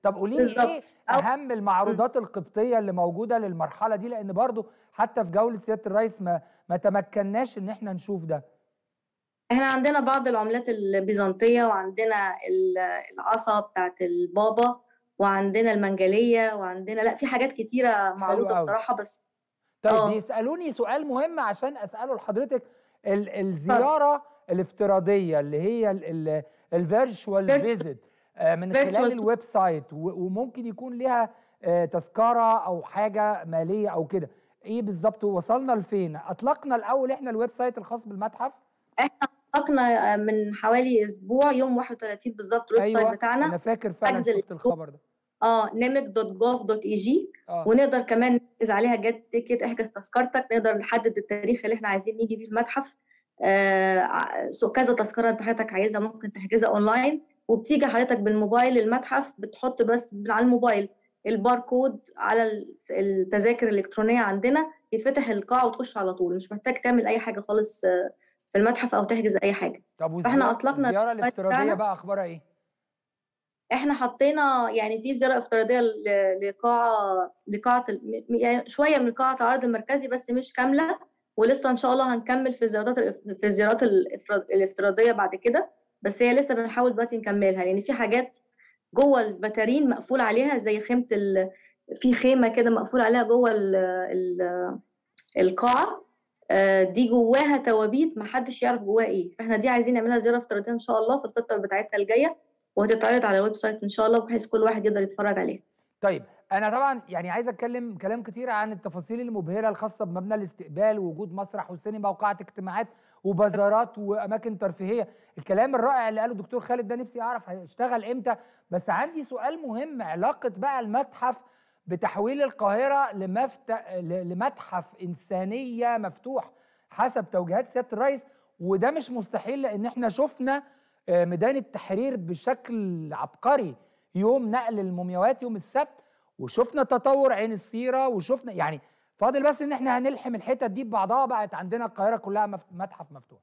طب قولي لي ايه اهم المعروضات القبطيه اللي موجوده للمرحله دي لان برضو حتى في جوله سياده الرئيس ما ما تمكناش ان احنا نشوف ده احنا عندنا بعض العملات البيزنطيه وعندنا العصا بتاعت البابا وعندنا المنجليه وعندنا لا في حاجات كتيره معروضه بصراحه بس طيب أوه. بيسالوني سؤال مهم عشان اساله لحضرتك الزياره الافتراضيه اللي هي الفيرتشوال فيزيت من خلال الويب سايت وممكن يكون ليها تذكره او حاجه ماليه او كده ايه بالظبط وصلنا لفين اطلقنا الاول احنا الويب سايت الخاص بالمتحف احنا اطلقنا من حوالي اسبوع يوم 31 بالظبط الويب أيوة سايت بتاعنا انا فاكر فعلا شفت الخبر ده اه نمك دوت جوف دوت اي جي ونقدر كمان نحجز عليها جت تيكت احجز تذكرتك نقدر نحدد التاريخ اللي احنا عايزين نيجي فيه المتحف آه كذا تذكره انت حضرتك عايزها ممكن تحجزها اونلاين وبتيجي حضرتك بالموبايل المتحف بتحط بس على الموبايل الباركود على التذاكر الالكترونيه عندنا يتفتح القاعه وتخش على طول مش محتاج تعمل اي حاجه خالص في المتحف او تحجز اي حاجه طب فاحنا اطلقنا الزياره الافتراضيه بقى اخبارها ايه احنا حطينا يعني في زياره افتراضيه لقاعه لقاعه يعني شويه من قاعه العرض المركزي بس مش كامله ولسه ان شاء الله هنكمل في الزيارات في الزيارات الافتراضيه بعد كده بس هي لسه بنحاول دلوقتي نكملها لان يعني في حاجات جوه البتارين مقفول عليها زي خيمه ال... في خيمه كده مقفول عليها جوه ال... ال... القاعه دي جواها توابيت محدش يعرف جواها ايه فاحنا دي عايزين نعملها زياره افتراضيه ان شاء الله في الخطه بتاعتنا الجايه وهتتعرض على الويب سايت ان شاء الله بحيث كل واحد يقدر يتفرج عليها طيب انا طبعا يعني عايز اتكلم كلام كتير عن التفاصيل المبهره الخاصه بمبنى الاستقبال ووجود مسرح وسينما وقاعه اجتماعات وبازارات واماكن ترفيهيه الكلام الرائع اللي قاله الدكتور خالد ده نفسي اعرف هيشتغل امتى بس عندي سؤال مهم علاقه بقى المتحف بتحويل القاهره لمفت... لمتحف انسانيه مفتوح حسب توجيهات سياده الرئيس وده مش مستحيل لان احنا شفنا ميدان التحرير بشكل عبقري يوم نقل المومياوات يوم السبت وشفنا تطور عين السيره وشفنا يعني فاضل بس ان احنا هنلحم الحتت دي ببعضها بقت عندنا القاهره كلها متحف مفتوح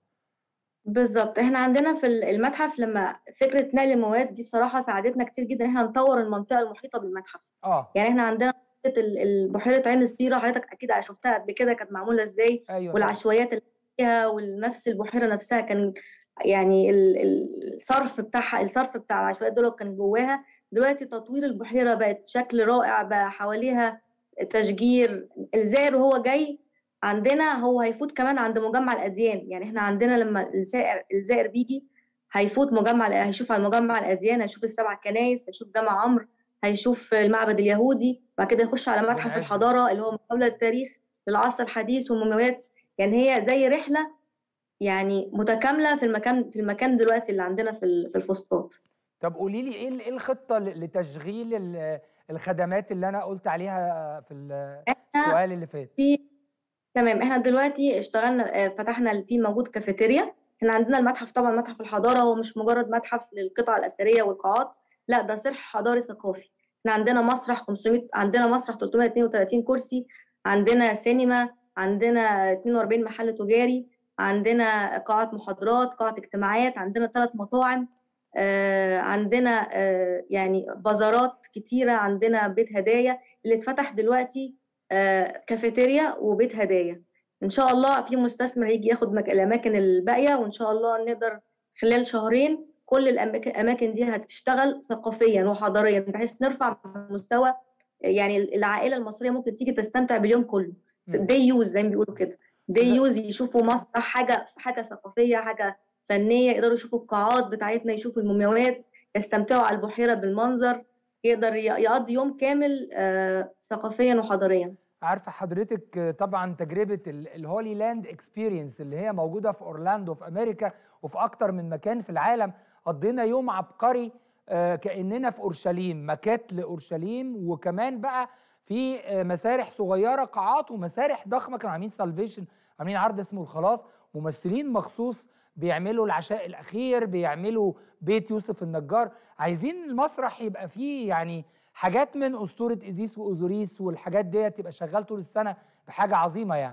بالظبط احنا عندنا في المتحف لما فكره نقل المواد دي بصراحه ساعدتنا كتير جدا ان احنا نطور المنطقه المحيطه بالمتحف اه يعني احنا عندنا بحيره عين السيره حضرتك اكيد شفتها قبل كده كانت معموله ازاي أيوة والعشوائيات اللي فيها ونفس البحيره نفسها كان يعني الصرف بتاعها الصرف بتاع العشوائيات دول كان جواها دلوقتي تطوير البحيره بقت شكل رائع بقى حواليها تشجير الزائر وهو جاي عندنا هو هيفوت كمان عند مجمع الاديان يعني احنا عندنا لما الزائر الزائر بيجي هيفوت مجمع هيشوف على مجمع الاديان هيشوف السبع كنايس هيشوف جامع عمرو هيشوف المعبد اليهودي بعد كده يخش على متحف الحضاره اللي هو محاوله التاريخ للعصر الحديث والمومياوات يعني هي زي رحله يعني متكامله في المكان في المكان دلوقتي اللي عندنا في في الفسطاط طب قولي لي ايه ايه الخطه لتشغيل الخدمات اللي انا قلت عليها في السؤال اللي فات في تمام احنا دلوقتي اشتغلنا فتحنا في موجود كافيتيريا احنا عندنا المتحف طبعا متحف الحضاره هو مش مجرد متحف للقطع الاثريه والقاعات لا ده صرح حضاري ثقافي احنا عندنا مسرح 500 عندنا مسرح 332 كرسي عندنا سينما عندنا 42 محل تجاري عندنا قاعات محاضرات قاعة اجتماعات عندنا ثلاث مطاعم آه عندنا آه يعني بازارات كتيرة عندنا بيت هدايا اللي اتفتح دلوقتي آه كافيتيريا وبيت هدايا ان شاء الله في مستثمر يجي ياخد الاماكن الباقيه وان شاء الله نقدر خلال شهرين كل الاماكن دي هتشتغل ثقافيا وحضاريا بحيث نرفع مستوى يعني العائله المصريه ممكن تيجي تستمتع باليوم كله دي يوز زي ما بيقولوا كده دي يوز يشوفوا مسرح حاجه حاجه ثقافيه حاجه فنيه يقدروا يشوفوا القاعات بتاعتنا يشوفوا المومياوات يستمتعوا على البحيره بالمنظر يقدر يقضي يوم كامل آه ثقافيا وحضاريا عارفه حضرتك طبعا تجربه الهولي لاند اكسبيرينس اللي هي موجوده في اورلاندو في امريكا وفي اكتر من مكان في العالم قضينا يوم عبقري آه كاننا في اورشليم مكات لاورشليم وكمان بقى في مسارح صغيره قاعات ومسارح ضخمه كانوا عاملين سالفيشن عاملين عرض اسمه الخلاص ممثلين مخصوص بيعملوا العشاء الاخير بيعملوا بيت يوسف النجار عايزين المسرح يبقى فيه يعني حاجات من اسطوره ايزيس واوزوريس والحاجات ديت تبقى شغال طول السنه بحاجه عظيمه يعني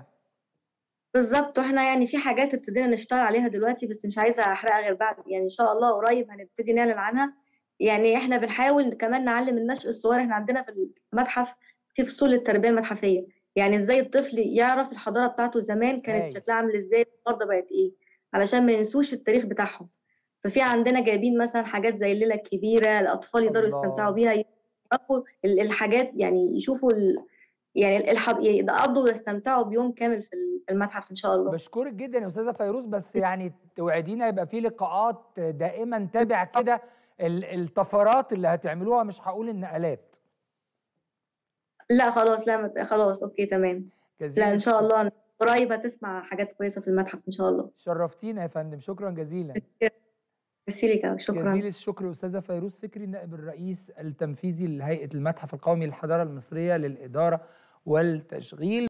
بالظبط واحنا يعني في حاجات ابتدينا نشتغل عليها دلوقتي بس مش عايزه احرقها غير بعد يعني ان شاء الله قريب هنبتدي نعلن عنها يعني احنا بنحاول كمان نعلم النشء الصغير احنا عندنا في المتحف في فصول التربيه المتحفيه يعني ازاي الطفل يعرف الحضاره بتاعته زمان كانت هاي. شكلها عامل ازاي النهارده بقت ايه علشان ما ينسوش التاريخ بتاعهم ففي عندنا جايبين مثلا حاجات زي الليله الكبيره الاطفال يقدروا الله. يستمتعوا بيها يعرفوا ال- الحاجات يعني يشوفوا ال... يعني الحض... يقضوا ويستمتعوا بيوم كامل في ال- في المتحف ان شاء الله بشكرك جدا يا استاذه فيروز بس يعني توعدينا يبقى في لقاءات دائما نتابع كده ال- الطفرات اللي هتعملوها مش هقول النقلات لا خلاص لا مت... خلاص اوكي تمام جزيل لا ان شاء الشكر. الله قريب هتسمع حاجات كويسه في المتحف ان شاء الله شرفتينا يا فندم شكرا جزيلا ميرسي لك شكرا جزيل الشكر استاذه فيروز فكري نائب الرئيس التنفيذي لهيئه المتحف القومي للحضاره المصريه للاداره والتشغيل